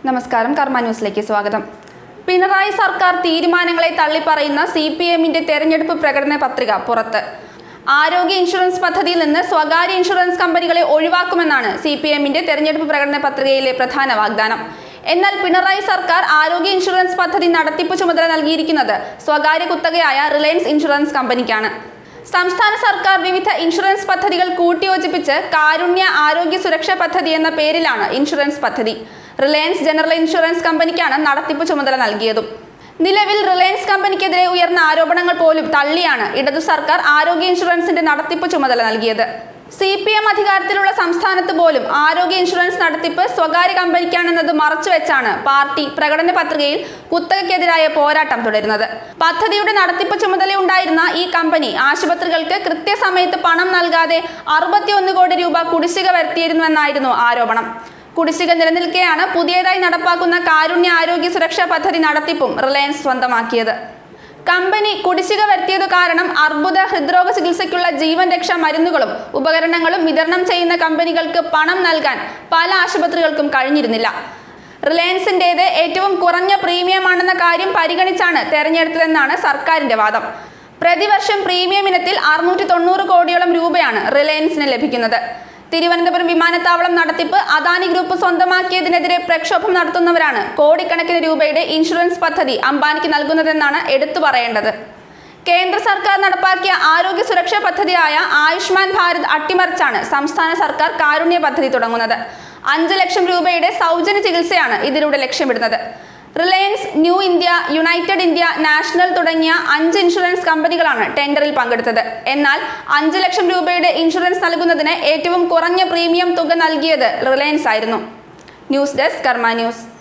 നമസ്കാരം കർമ്മ ന്യൂസിലേക്ക് സ്വാഗതം പിണറായി സർക്കാർ തീരുമാനങ്ങളെ തള്ളിപ്പറയുന്ന സി പി എമ്മിന്റെ തെരഞ്ഞെടുപ്പ് പ്രകടന പത്രിക പുറത്ത് ആരോഗ്യ ഇൻഷുറൻസ് പദ്ധതിയിൽ നിന്ന് സ്വകാര്യ ഇൻഷുറൻസ് കമ്പനികളെ ഒഴിവാക്കുമെന്നാണ് സി പി എമ്മിന്റെ തെരഞ്ഞെടുപ്പ് പ്രകടന പത്രികയിലെ പ്രധാന വാഗ്ദാനം എന്നാൽ പിണറായി സർക്കാർ ആരോഗ്യ ഇൻഷുറൻസ് പദ്ധതി നടത്തിപ്പ് ചുമതല നൽകിയിരിക്കുന്നത് സ്വകാര്യ കുത്തകയായ റിലയൻസ് ഇൻഷുറൻസ് കമ്പനിക്കാണ് സംസ്ഥാന സർക്കാർ വിവിധ ഇൻഷുറൻസ് പദ്ധതികൾ കൂട്ടിയോജിപ്പിച്ച് കാരുണ്യ ആരോഗ്യ സുരക്ഷാ പദ്ധതി എന്ന പേരിലാണ് ഇൻഷുറൻസ് പദ്ധതി റിലയൻസ് ജനറൽ ഇൻഷുറൻസ് കമ്പനിക്കാണ് നടത്തിപ്പ് ചുമതല നൽകിയതും നിലവിൽ റിലയൻസ് കമ്പനിക്കെതിരെ ഉയർന്ന ആരോപണങ്ങൾ പോലും തള്ളിയാണ് ഇടതു സർക്കാർ ആരോഗ്യ ഇൻഷുറൻസിന്റെ നടത്തിപ്പ് ചുമതല നൽകിയത് സി പി എം അധികാരത്തിലുള്ള സംസ്ഥാനത്ത് പോലും ആരോഗ്യ ഇൻഷുറൻസ് നടത്തിപ്പ് സ്വകാര്യ കമ്പനിക്കാണെന്നത് മറച്ചുവെച്ചാണ് പാർട്ടി പ്രകടന പത്രികയിൽ കുത്തകയ്ക്കെതിരായ പോരാട്ടം തുടരുന്നത് പദ്ധതിയുടെ നടത്തിപ്പ് ചുമതലയുണ്ടായിരുന്ന ഈ കമ്പനി ആശുപത്രികൾക്ക് കൃത്യസമയത്ത് പണം നൽകാതെ അറുപത്തിയൊന്ന് കോടി രൂപ കുടിശ്ശിക വരുത്തിയിരുന്നുവെന്നായിരുന്നു ആരോപണം കുടിശ്ശിക നിലനിൽക്കെയാണ് പുതിയതായി നടപ്പാക്കുന്ന കാരുണ്യ ആരോഗ്യ സുരക്ഷാ പദ്ധതി നടത്തിപ്പും റിലയൻസ് സ്വന്തമാക്കിയത് കമ്പനി കുടിശ്ശിക വരുത്തിയത് കാരണം അർബുദ ഹൃദ്രോഗ ചികിത്സയ്ക്കുള്ള ജീവൻ രക്ഷാ മരുന്നുകളും ഉപകരണങ്ങളും വിതരണം ചെയ്യുന്ന കമ്പനികൾക്ക് പണം നൽകാൻ പല ആശുപത്രികൾക്കും കഴിഞ്ഞിരുന്നില്ല റിലയൻസിൻ്റേത് ഏറ്റവും കുറഞ്ഞ പ്രീമിയമാണെന്ന കാര്യം പരിഗണിച്ചാണ് തെരഞ്ഞെടുത്തതെന്നാണ് സർക്കാരിന്റെ വാദം പ്രതിവർഷം പ്രീമിയം ഇനത്തിൽ അറുന്നൂറ്റി തൊണ്ണൂറ് കോടിയോളം രൂപയാണ് റിലയൻസിന് ലഭിക്കുന്നത് തിരുവനന്തപുരം വിമാനത്താവളം നടത്തിപ്പ് അദാനി ഗ്രൂപ്പ് സ്വന്തമാക്കിയതിനെതിരെ പ്രക്ഷോഭം നടത്തുന്നവരാണ് കോടിക്കണക്കിന് രൂപയുടെ ഇൻഷുറൻസ് പദ്ധതി അംബാനിക്ക് നൽകുന്നതെന്നാണ് എടുത്തു പറയേണ്ടത് കേന്ദ്ര സർക്കാർ നടപ്പാക്കിയ ആരോഗ്യ സുരക്ഷാ പദ്ധതിയായ ആയുഷ്മാൻ ഭാരത് അട്ടിമറിച്ചാണ് സംസ്ഥാന സർക്കാർ കാരുണ്യ പദ്ധതി തുടങ്ങുന്നത് അഞ്ച് ലക്ഷം രൂപയുടെ സൗജന്യ ചികിത്സയാണ് ഇതിലൂടെ ലക്ഷ്യമിടുന്നത് Reliance new India united India national തുടങ്ങിയ അഞ്ച് ഇൻഷുറൻസ് കമ്പനികളാണ് ടെൻഡറിൽ പങ്കെടുത്തത് എന്നാൽ അഞ്ച് ലക്ഷം രൂപയുടെ ഇൻഷുറൻസ് നൽകുന്നതിന് ഏറ്റവും കുറഞ്ഞ പ്രീമിയം തുക നൽകിയത് റിലയൻസ് ആയിരുന്നു ന്യൂസ് ഡെസ്ക് കർമ്മ ന്യൂസ്